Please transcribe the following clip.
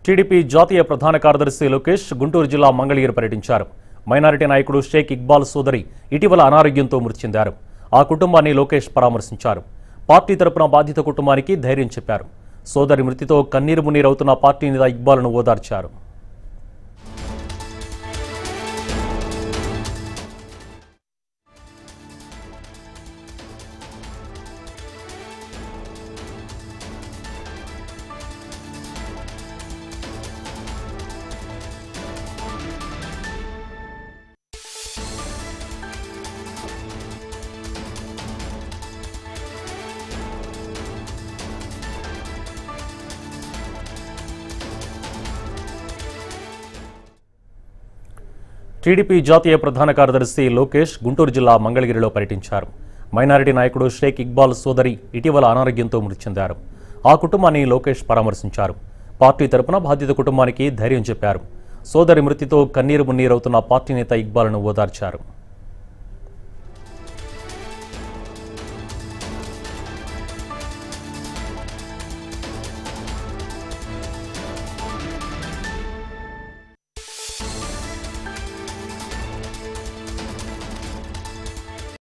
TDP జాతీయ ప్రధాన కార్యదర్శి లోకేష్ గుంటూరు జిల్లా మంగళగిరి పర్యటించారు మైనారిటీ నాయకుడు షేక్ ఇక్బాల్ సోదరి ఇటీవల అనారోగ్యంతో మృతి చెందారు ఆ కుటుంబాన్ని లోకేష్ పరామర్శించారు పార్టీ తరపున బాధిత కుటుంబానికి ధైర్యం చెప్పారు సోదరి మృతితో కన్నీరు మున్నీరవుతున్న పార్టీ నేత ఇక్బాల్ను ఓదార్చారు టీడీపీ జాతీయ ప్రధాన కార్యదర్శి లోకేష్ గుంటూరు జిల్లా మంగళగిరిలో పర్యటించారు మైనారిటీ నాయకుడు షేక్ ఇక్బాల్ సోదరి ఇటీవల అనారోగ్యంతో మృతి చెందారు ఆ కుటుంబాన్ని లోకేష్ పరామర్శించారు పార్టీ తరపున బాధిత కుటుంబానికి ధైర్యం చెప్పారు సోదరి మృతితో కన్నీరు మున్నీరవుతున్న పార్టీ నేత ఇక్బాల్ను ఓదార్చారు